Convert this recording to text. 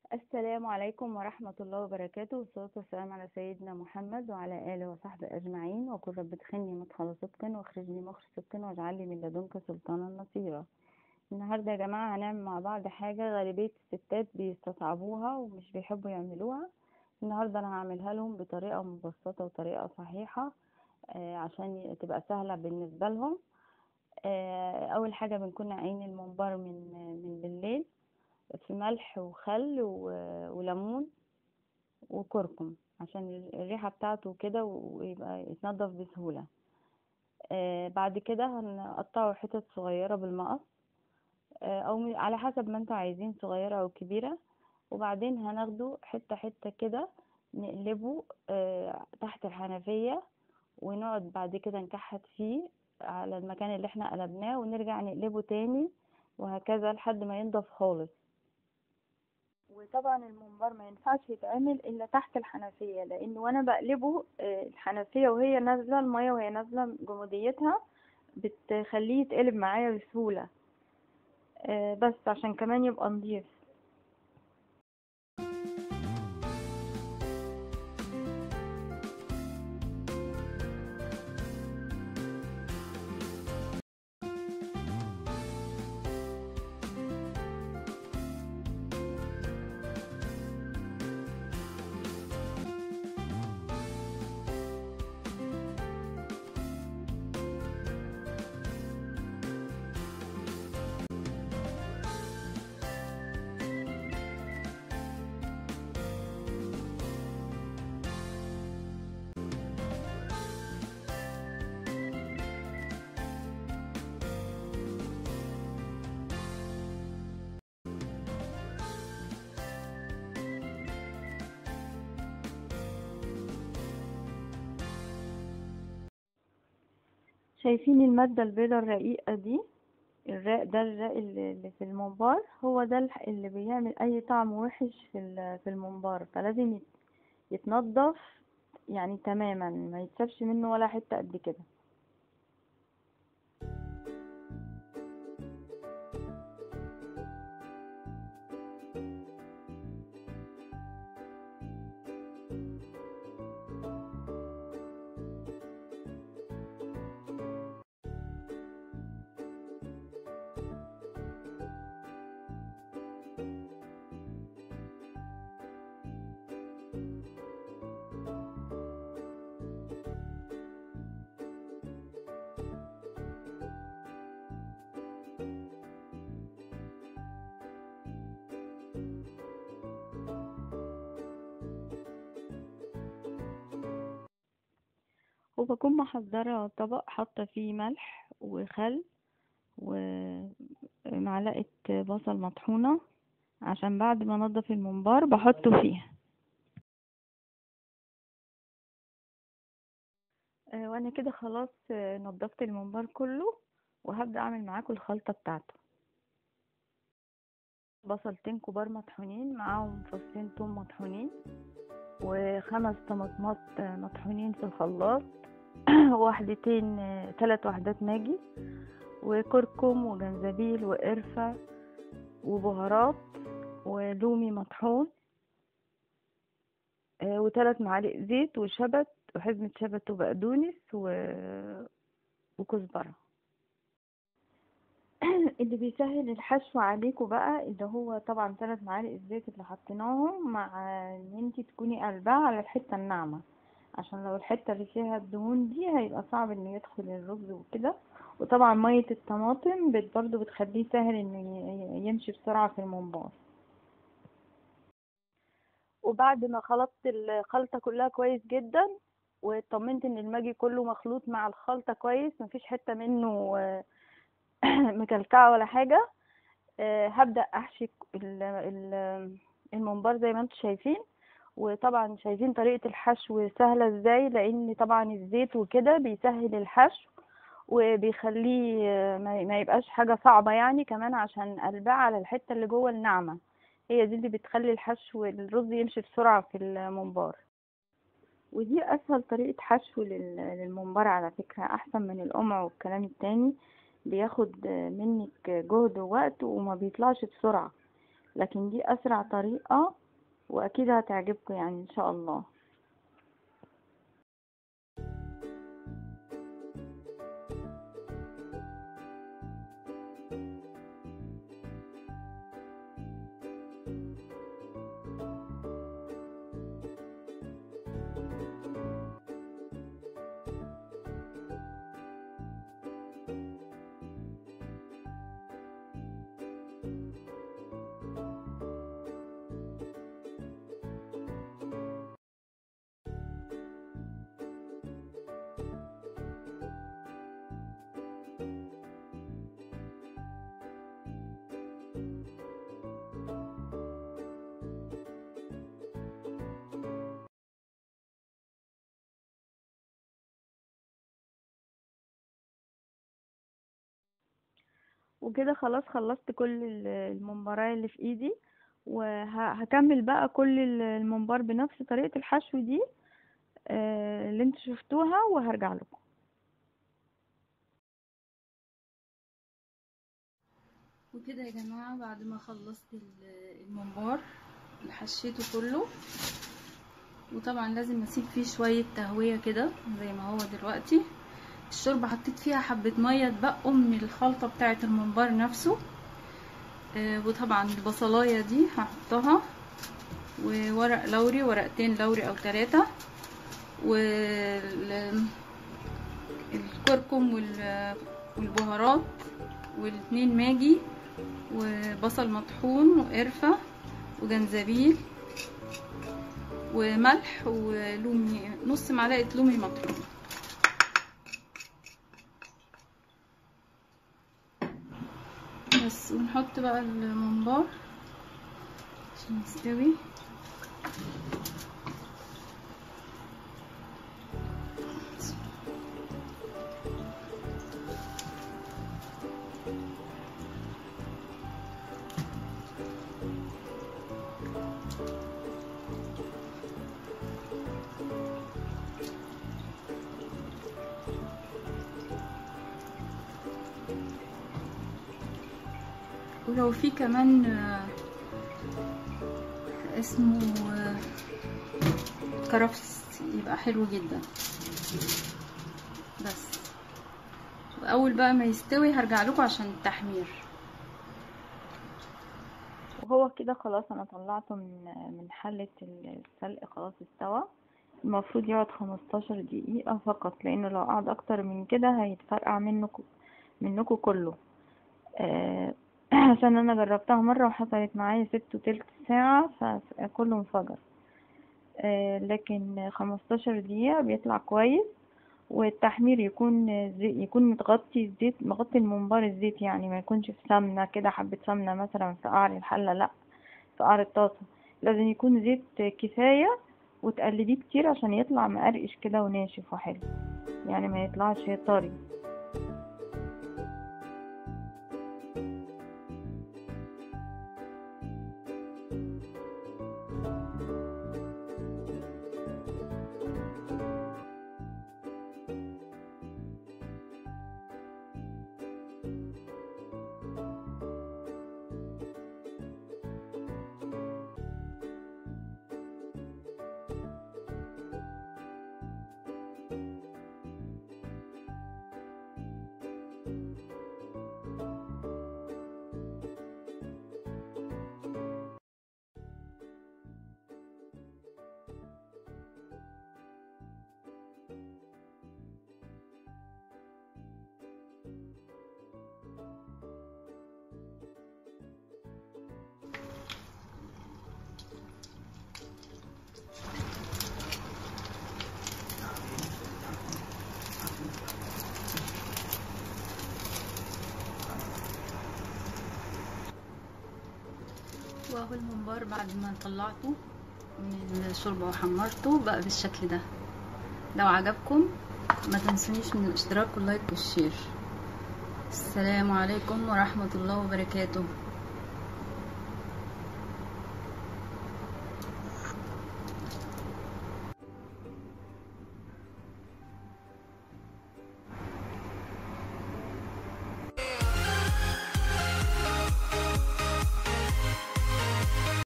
السلام عليكم ورحمة الله وبركاته والصلاة والسلام على سيدنا محمد وعلى آله وصحبه أجمعين وقل رب ادخلني مدخل صدق واخرجني مخرج صدق واجعل لي من لدنك سلطانا نصيرا النهاردة يا جماعة هنعمل مع بعض حاجة غالبية الستات بيستصعبوها ومش بيحبوا يعملوها النهاردة أنا هعملها لهم بطريقة مبسطة وطريقة صحيحة آه، عشان تبقى سهلة بالنسبة لهم آه، أول حاجة بنكون ناقعين الممبار من من بالليل في ملح وخل و- وليمون وكركم عشان الريحة بتاعته كده ويبقى يتنضف بسهولة آه بعد كده هنقطعه حتت صغيرة بالمقص آه أو من- على حسب ما انتوا عايزين صغيرة أو كبيرة وبعدين هناخده حتة حتة كده نقلبه آه تحت الحنفية ونقعد بعد كده نكحت فيه على المكان اللي احنا قلبناه ونرجع نقلبه تاني وهكذا لحد ما ينضف خالص وطبعا الممبار ما ينفعش يتعمل الا تحت الحنفيه لان وانا بقلبه آه، الحنفيه وهي نازله الميه وهي نازله جموديتها بتخليه يتقلب معايا بسهوله آه، بس عشان كمان يبقى نضيف شايفين المادة البيضاء الرقيقة دي الراق ده الراق اللي اللي في الممبار هو ده الح- اللي بيعمل اي طعم وحش في ال- في الممبار فلازم يت- يتنضف يعني تماما ما يتسابش منه ولا حتة قد كده وبكون محضرة طبق حاطة فيه ملح وخل ومعلقة بصل مطحونة عشان بعد ما انضف الممبار بحطه فيها آه، وانا كده خلاص آه، نضفت الممبار كله وهبدأ اعمل معاكم الخلطة بتاعته بصلتين كبار مطحونين معاهم فصين توم مطحونين وخمس طماطمات آه، مطحونين في الخلاط واحدتين آه، تلات وحدات ماجي وكركم وجنزبيل وقرفة وبهارات ولومي مطحون آه، وثلاث معالق زيت وشبت وحزمة شبت وبقدونس و... وكزبرة اللي بيسهل الحشو عليكم بقى اللي هو طبعا ثلاث معالق الزيت اللي حطيناهم مع ان انتي تكوني قلبها على الحتة الناعمة عشان لو الحتة اللي فيها الدهون دي هيبقى صعب انه يدخل الرز وكده وطبعا مية الطماطم بت برضه بتخليه سهل انه ي- يمشي بسرعة في الممبار وبعد ما خلطت الخلطة كلها كويس جدا واطمنت ان الماجي كله مخلوط مع الخلطة كويس مفيش حتة منه آه، مكلكعة ولا حاجة آه، هبدأ احشي ال- ال- الممبار زي ما انتم شايفين وطبعا شايفين طريقة الحشو سهلة ازاي لان طبعا الزيت وكده بيسهل الحشو وبيخليه آه، ما ما يبقاش حاجة صعبة يعني كمان عشان قلبها على الحتة اللي جوه الناعمة هي دي اللي بتخلي الحشو الرز يمشي بسرعة في الممبار ودي اسهل طريقة حشو لل- للممبار على فكرة احسن من القمع والكلام التاني بياخد منك جهد ووقت وما بيطلعش بسرعة لكن دي اسرع طريقة واكيد هتعجبكم يعني ان شاء الله وكده خلاص خلصت كل ال- الممبرايه اللي في ايدي وهكمل بقى كل ال- الممبار بنفس طريقة الحشو دي آه، اللي انتوا شفتوها وهرجع لكم وكده يا جماعة بعد ما خلصت ال- الممبار اللي حشيته كله وطبعا لازم اسيب فيه شوية تهوية كده زي ما هو دلوقتي الشوربة حطيت فيها حبة مية اتبقوا من الخلطة بتاعة الممبار نفسه آه، وطبعا البصلاية دي هحطها وورق لوري ورقتين لوري او ثلاثة والكركم والبهارات والاتنين ماجي وبصل مطحون وقرفة وجنزبيل وملح ولومي نص معلقة لومي مطحون بس ونحط بقى الممبار عشان يستوي ولو في كمان آه، اسمه آه، كرفس يبقى حلو جدا بس واول بقى ما يستوي هرجع لكم عشان التحمير وهو كده خلاص انا طلعته من من حلة السلق خلاص استوى المفروض يقعد 15 دقيقة فقط لانه لو قعد اكتر من كده هيتفرقع منكم منكم كله آه عشان انا جربتها مرة وحصلت معايا ست وتلت ساعة فكله انفجر آه لكن 15 دقيقة بيطلع كويس والتحمير يكون زي يكون متغطي الزيت مغطي الممبار الزيت يعني ما يكونش في سمنة كده حبة سمنة مثلا في قعر الحلة لا في قعر الطاسة لازم يكون زيت كفاية وتقلبيه كتير عشان يطلع مقرقش كده وناشف وحلو يعني ما يطلعش طري واهو الممبار بعد ما طلعته من الشوربة وحمرته بقى بالشكل ده لو عجبكم ما تنسونيش من الاشتراك واللايك والشير السلام عليكم ورحمة الله وبركاته